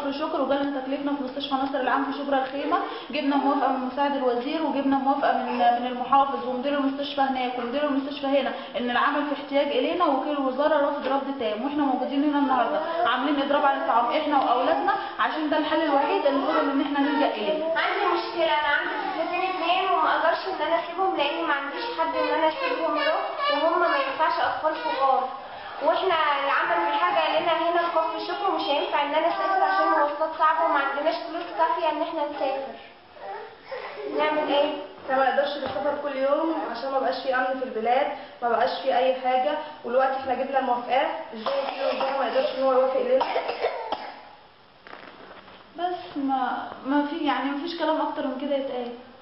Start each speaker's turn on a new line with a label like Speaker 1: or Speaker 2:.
Speaker 1: كفر شكر وجالنا تكليفنا في مستشفى نصر العام في شبرا الخيمه جبنا موافقه من مساعد الوزير وجبنا موافقه من من المحافظ ومدير المستشفى هناك ومدير المستشفى هنا ان العمل في احتياج الينا وكيل الوزاره رافض رفض تام واحنا موجودين هنا النهارده عاملين اضراب عن الطعام احنا واولادنا عشان ده الحل الوحيد اللي فضل ان احنا نلجا اليه
Speaker 2: عندي مشكلة أنا عندي طفلتين اتنين وما أقدرش إن أنا أسيبهم لأني ما عنديش حد إن أنا أسيبهم له وهم ما ينفعش أطفال صغار واحنا العمل الحاجة لنا هنا في كفر الشكر مش هينفع إن أنا أسافر عشان المواصلات صعبة وما عندناش فلوس كافية إن احنا نسافر نعمل إيه؟
Speaker 3: احنا ما نقدرش نسافر كل يوم عشان ما بقاش في امن في البلاد ما بقاش في اي حاجه والوقت احنا جبنا الموافقات ازاي وكيل الوزاره ما يقدرش ان هو يوافق لنا
Speaker 1: بس ما ما في يعني ما فيش كلام اكتر من كده يتقال